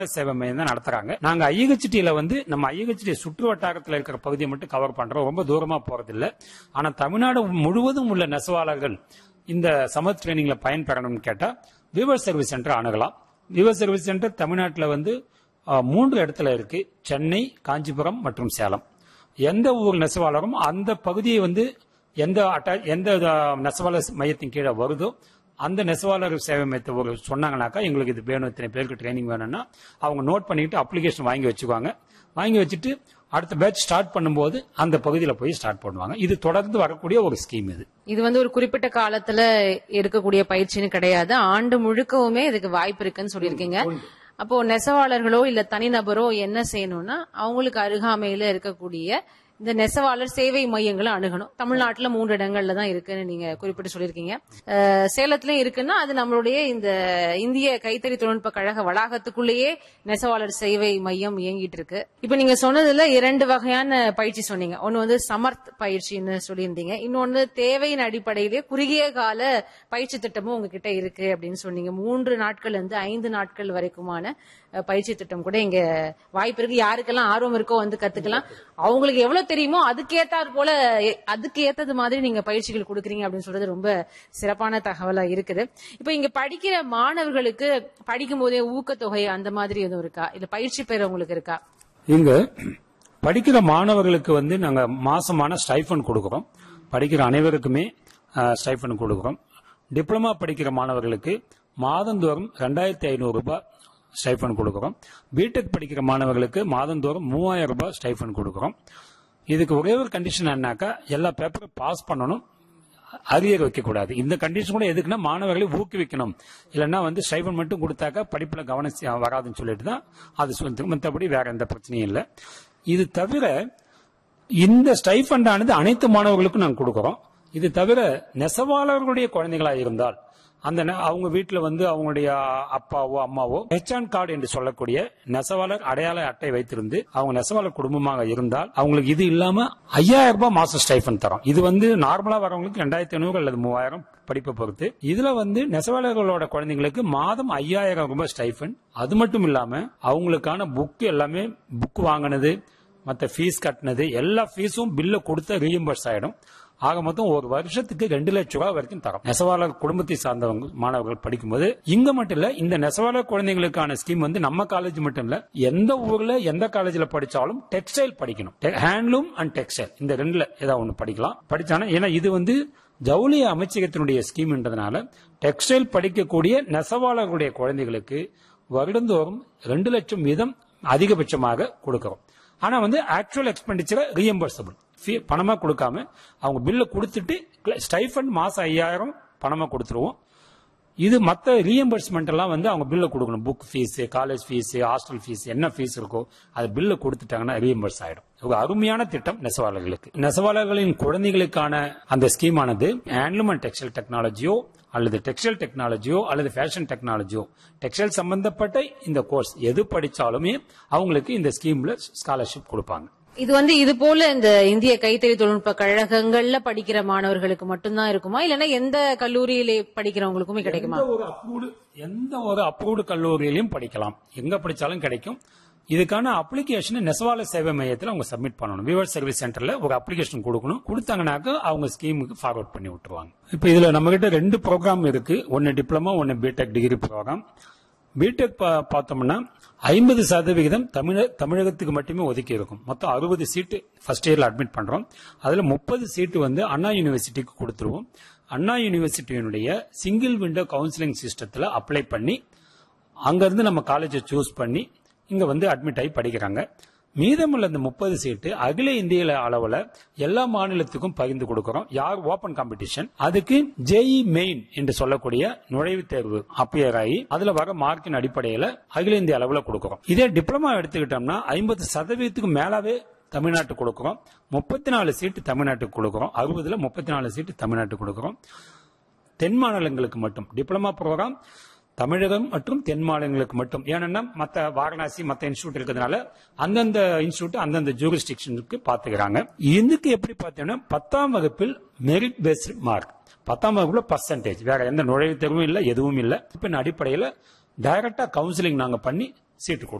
சேவை மையம் தான் நடத்துறாங்க நாங்க ஐஎச்டியில வந்து நம்ம ஐஎச்டி சுற்று வட்டாரத்தில் இருக்கிற பகுதியை மட்டும் கவர் பண்றோம் ரொம்ப தூரமா போறது இல்ல ஆனா தமிழ்நாடு முழுவதும் உள்ள நெசவாளர்கள் இந்த சமத் ட்ரைனிங்ல பயன்பெறணும்னு கேட்டா விவர் சர்வீஸ் சென்டர் அணுகலாம் விவர் சர்வீஸ் சென்டர் தமிழ்நாட்டில் வந்து அஹ், மூன்று இடத்துல இருக்கு சென்னை காஞ்சிபுரம் மற்றும் சேலம் எந்த ஊர் நெசவாளரும் அந்த பகுதியை வந்து எந்த அட்டா எந்த அஹ், நெசவாளர் மையத்தின் கீழே வருதோ அந்த நெசவாளர் சேவை மையத்தை ஒரு சொன்னாங்கனாக்கா எங்களுக்கு இது வேணும் இத்தனை பேருக்கு ட்ரைனிங் வேணும்னா அவங்க நோட் பண்ணிட்டு அப்ளிகேஷன் வாங்கி வச்சுக்குவாங்க வாங்கி வச்சுட்டு அடுத்த பேட்ச் ஸ்டார்ட் பண்ணும்போது அந்த பகுதியில் போய் ஸ்டார்ட் பண்ணுவாங்க இது தொடர்ந்து வரக்கூடிய ஒரு ஸ்கீம் இது இது வந்து ஒரு குறிப்பிட்ட காலத்துல இருக்கக்கூடிய பயிற்சின்னு கிடையாது ஆண்டு முழுக்கவுமே இதுக்கு வாய்ப்பு இருக்குன்னு சொல்லியிருக்கீங்க அப்போ நெசவாளர்களோ இல்ல தனிநபரோ என்ன செய்யணும்னா அவங்களுக்கு அருகாமையில இருக்கக்கூடிய இந்த நெசவாளர் சேவை மையங்களை அணுகணும் தமிழ்நாட்டுல மூன்று இடங்கள்ல தான் இருக்குன்னு நீங்க குறிப்பிட்டு சொல்லியிருக்கீங்க அஹ், சேலத்திலயும் இருக்குன்னா அது நம்மளுடைய இந்த இந்திய கைத்தறி தொழில்நுட்ப கழக வளாகத்துக்குள்ளேயே நெசவாளர் சேவை மையம் இயங்கிட்டு இருக்கு இப்ப நீங்க சொன்னதுல இரண்டு வகையான பயிற்சி சொன்னீங்க ஒன்னு வந்து சமர்த் பயிற்சின்னு சொல்லியிருந்தீங்க இன்னொன்னு தேவையின் அடிப்படையிலே குறுகிய கால பயிற்சி திட்டமும் உங்ககிட்ட இருக்கு அப்படின்னு சொன்னீங்க மூன்று நாட்கள் இருந்து ஐந்து நாட்கள் வரைக்குமான அஹ், பயிற்சி திட்டம் கூட இங்க வாய்ப்பு இருக்கு யாருக்கெல்லாம் ஆர்வம் இருக்கோ வந்து கத்துக்கலாம் அவங்களுக்கு எவ்வளவு தெரியுமோ அதுக்கேத்தாற் போல எ- அதுக்கு ஏத்தது மாதிரி நீங்க பயிற்சிகள் கொடுக்குறீங்க அப்படின்னு சொல்றது ரொம்ப சிறப்பான தகவலா இருக்குது இப்ப இங்க படிக்கிற மாணவர்களுக்கு படிக்கும் போதே ஊக்கத்தொகை அந்த மாதிரி எதுவும் இருக்கா இல்ல பயிற்சி பெறவங்களுக்கு இருக்கா இங்க படிக்கிற மாணவர்களுக்கு வந்து நாங்க மாசமான ஸ்டைஃபன் கொடுக்கிறோம் படிக்கிற அனைவருக்குமே ஸ்டைஃபன் கொடுக்கிறோம் டிப்ளமா படிக்கிற மாணவர்களுக்கு மாதந்தோறும் ரெண்டாயிரத்தி ஐநூறு ரூபாய் ஸ்டைஃபன் கொடுக்கிறோம் பிடெக் படிக்கிற மாணவர்களுக்கு மாதந்தோறும் மூவாயிரம் ரூபாய் ஸ்டைஃபன் கொடுக்கிறோம் இதுக்கு ஒரே ஒரு கண்டிஷன் என்னன்னாக்கா எல்லா பேப்பரும் பாஸ் பண்ணணும் அரியர் வைக்கக்கூடாது இந்த கண்டிஷன் கூட எதுக்குன்னா மாணவர்களை ஊக்குவிக்கணும் இல்லைன்னா வந்து ஸ்டைஃபன் மட்டும் கொடுத்தாக்கா படிப்புல கவனம் செ- வராதுன்னு சொல்லிட்டு தான் அது சொல்லி மற்றபடி வேற எந்த பிரச்சனையும் இல்லை இது தவிர இந்த ஸ்டைஃபண்டானது அனைத்து மாணவர்களுக்கும் நாங்கள் கொடுக்கிறோம் இது தவிர நெசவாளர்களுடைய குழந்தைகளா இருந்தால் அந்த நெ- அவங்க வீட்டில் வந்து அவங்களுடைய அப்பாவோ அம்மாவோ ஹெச்ஆன் கார்டு என்று சொல்லக்கூடிய நெசவாளர் அடையாள அட்டை வைத்திருந்து அவங்க நெசவாளர் குடும்பமாக இருந்தால் அவங்களுக்கு இது இல்லாம ஐயாயிரம் ரூபாய் மாசம் ஸ்டைஃபன் தரோம் இது வந்து நார்மலா வரவங்களுக்கு ரெண்டாயிரத்தி ஐநூறு அல்லது மூவாயிரம் படிப்பை பொறுத்து இதுல வந்து நெசவாளர்களோட குழந்தைங்களுக்கு மாதம் ஐயாயிரம் ரூபாய் ஸ்டைஃபன் அது மட்டும் இல்லாம அவங்களுக்கான புக் எல்லாமே புக் வாங்கினது மற்ற ஃபீஸ் கட்டினது எல்லா ஃபீஸும் பில்ல கொடுத்த ரீஎம்பர்ஸ் ஆயிடும் ஆக மொத்தம் ஒரு வருஷத்துக்கு ரெண்டு லட்சம் ரூபாய் வரைக்கும் தரோம் நெசவாளர் குடும்பத்தை சார்ந்தவங்க மாணவர்கள் படிக்கும்போது இங்க மட்டும் இல்ல இந்த நெசவாளர் குழந்தைங்களுக்கான ஸ்கீம் வந்து நம்ம காலேஜ் மட்டும் இல்ல எந்த ஊர்ல எந்த காலேஜ்ல படிச்சாலும் டெக்ஸ்டைல் படிக்கணும் ஹேண்ட்லூம் அண்ட் டெக்ஸ்டைல் இந்த ரெண்டுல ஏதாவது ஒன்று படிக்கலாம் படிச்சானா ஏன்னா இது வந்து ஜவுளி அமைச்சகத்தினுடைய ஸ்கீம்ன்றதுனால டெக்ஸ்டைல் படிக்கக்கூடிய நெசவாளர்களுடைய குழந்தைகளுக்கு வருடந்தோறும் ரெண்டு லட்சம் வீதம் அதிகபட்சமாக கொடுக்கிறோம் ஆனா வந்து ஆக்சுவல் எக்ஸ்பெண்டிச்சரை ரீஎம்பர்சபிள் பணமா கொடுக்காம அவங்க பில்ல கொடுத்துட்டு ஸ்டைஃபண்ட் மாசம் ஐயாயிரம் பணமா கொடுத்துருவோம் இது மற்ற ரீஎம்பர்ஸ்மெண்ட் எல்லாம் வந்து அவங்க பில்ல கொடுக்கணும் book fees college fees hostel fees என்ன ஃபீஸ் இருக்கோ அது பில்ல கொடுத்துட்டாங்கன்னா ரீஎம்பர்ஸ் ஆயிடும் ஒரு அருமையான திட்டம் நெசவாளர்களுக்கு நெசவாளர்களின் குழந்தைகளுக்கான அந்த ஸ்கீமானது ஹேண்ட்லூம் அண்ட் டெக்ஸ்டைல் டெக்னாலஜியோ அல்லது டெக்ஸ்டைல் டெக்னாலஜியோ அல்லது ஃபேஷன் டெக்னாலஜியோ டெக்ஸ்டைல் சம்பந்தப்பட்ட இந்த கோர்ஸ் எது படிச்சாலுமே அவங்களுக்கு இந்த ஸ்கீம்ல ஸ்காலர்ஷிப் கொடுப்பாங்க இது வந்து இது போல இந்த இந்திய கைத்தறி தொழில்நுட்ப கழகங்கள்ல படிக்கிற மாணவர்களுக்கு மட்டும்தான் இருக்குமா இல்லைன்னா எந்த கல்லூரியிலே படிக்கிறவங்களுக்குமே கிடைக்குமா எந்த ஒரு அப்ரூவ்டு எந்த ஒரு அப்ரூவ்டு கல்லூரியிலையும் படிக்கலாம் எங்க படிச்சாலும் கிடைக்கும் இதுக்கான அப்ளிகேஷன் நெசவாளர் சேவை மையத்தில் அவங்க சப்மிட் பண்ணணும் விவர் சர்வீஸ் சென்டர்ல ஒரு அப்ளிகேஷன் கொடுக்கணும் கொடுத்தாங்கனாக்க அவங்க ஸ்கீமுக்கு ஃபார்வர்ட் பண்ணி விட்டுருவாங்க இப்போ இதுல நம்ம கிட்ட ரெண்டு ப்ரோக்ராம் இருக்கு ஒன்னு டிப்ளமா ஒன்னு பிடெக் டிகிரி ப்ரோக்ராம் பிடெக் பார்த்தோம்னா ஐம்பது சதவிகிதம் தமிழ தமிழகத்துக்கு மட்டுமே ஒதுக்கி இருக்கும் மொத்தம் அறுபது சீட்டு ஃபர்ஸ்ட் இயர்ல அட்மிட் பண்றோம் அதுல முப்பது சீட்டு வந்து அண்ணா யூனிவர்சிட்டிக்கு கொடுத்துருவோம் அண்ணா யூனிவர்சிட்டியினுடைய சிங்கிள் விண்டோ கவுன்சிலிங் சிஸ்டத்துல அப்ளை பண்ணி அங்கிருந்து நம்ம காலேஜை சூஸ் பண்ணி இங்க வந்து அட்மிட் ஆகி படிக்கிறாங்க மீதமுள்ள இந்த முப்பது சீட்டு அகில இந்திய அளவுல எல்லா மாநிலத்துக்கும் பகிர்ந்து கொடுக்கிறோம் யார் ஓபன் காம்படிஷன் அதுக்கு ஜேஇ மெயின் என்று சொல்லக்கூடிய நுழைவுத் தேர்வு அப்பியர் ஆகி அதுல வர மார்க்கின் அடிப்படையில அகில இந்திய அளவுல கொடுக்கிறோம் இதே டிப்ளமா எடுத்துக்கிட்டோம்னா ஐம்பது சதவீதத்துக்கு மேலாவே தமிழ்நாட்டுக்கு கொடுக்கிறோம் முப்பத்தி நாலு சீட்டு தமிழ்நாட்டுக்கு கொடுக்கிறோம் அறுபதுல முப்பத்தி நாலு சீட்டு தமிழ்நாட்டுக்கு கொடுக்கிறோம் தென் மாநிலங்களுக்கு மட்டும் டிப்ளமா ப்ரோக்ராம் தமிழகம் மற்றும் தென் மாநிலங்களுக்கு மட்டும் ஏன்னா மற்ற வாரணாசி மற்ற இன்ஸ்டியூட் இருக்கிறதுனால அந்தந்த இன்ஸ்டியூட் அந்தந்த ஜூரிஸ்டிக்ஷனுக்கு பாத்துக்கிறாங்க இதுக்கு எப்படி பார்த்தீங்கன்னா பத்தாம் வகுப்பில் மெரிட் பேஸ்ட் மார்க் பத்தாம் வகுப்புல பர்சன்டேஜ் வேற எந்த நுழைவுத் தேர்வும் இல்லை எதுவும் இல்லை இப்ப அடிப்படையில் டைரக்டா கவுன்சிலிங் நாங்க பண்ணி சீட்டு கொடுப்போம்